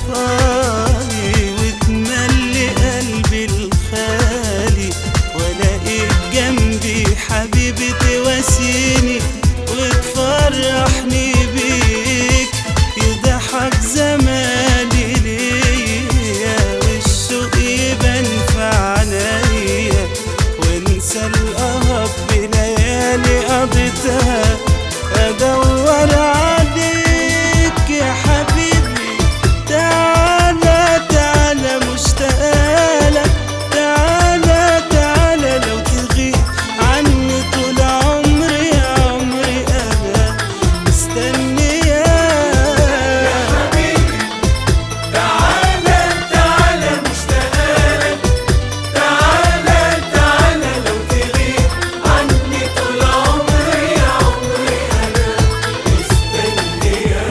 صفاني وتملي قلبي الخالي والاقيك جنبي حبيبي تواسيني وتفرحني بيك يضحك زماني ليا والشوق يبان في عينيا وانسى القهر بليالي قضيتها ادور عليك يا حبيبي تعالى تعالى مشتاقلك تعالى تعالى لو تغيب عني طول عمري عمري انا مستنياك تعالى تعالى مشتاقلك تعالى تعالى لو تغيب عني طول عمري عمري انا مستنياك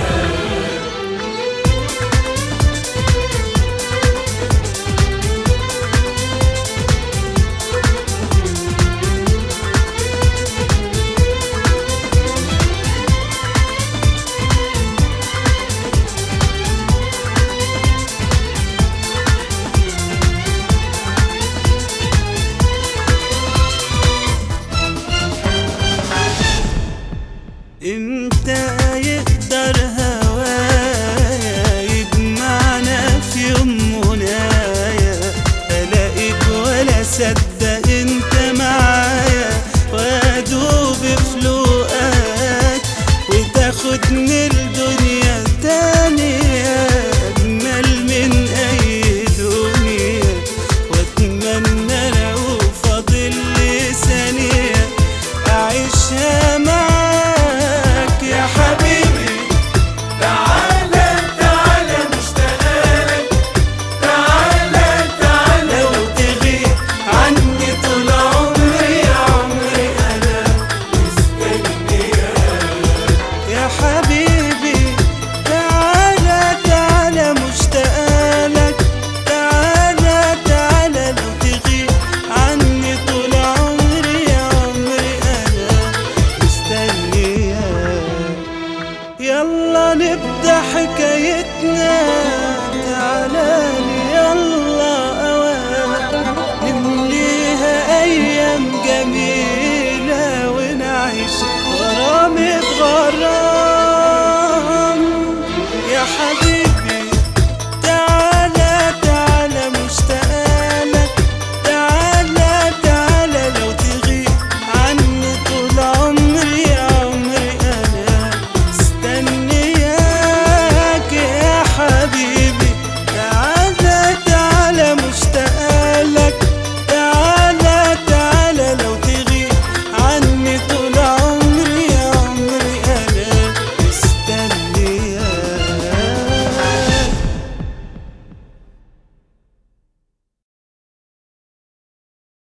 امتى يقدر هوايا يجمعنا في يوم منايا الاقيك ولا صدق انت معايا وادوب في لقاك وتاخدني الدنيا تانية اجمل من اي دنيا واتمنى لو فاضل لي ثانية اعيشها معاك يا حبيبي تعالى تعالى مشتاقلك تعالى تعالى لو تغيب عني طول عمري عمري انا مستنياك يا حبيبي تعالى تعالى مشتاقلك تعالى تعالى لو تغيب عني طول عمري عمري انا مستنياك يلا نبدأ حكايتنا تعالى لي يلا أوان نمليها أيام جميلة ونعيش غرام غرام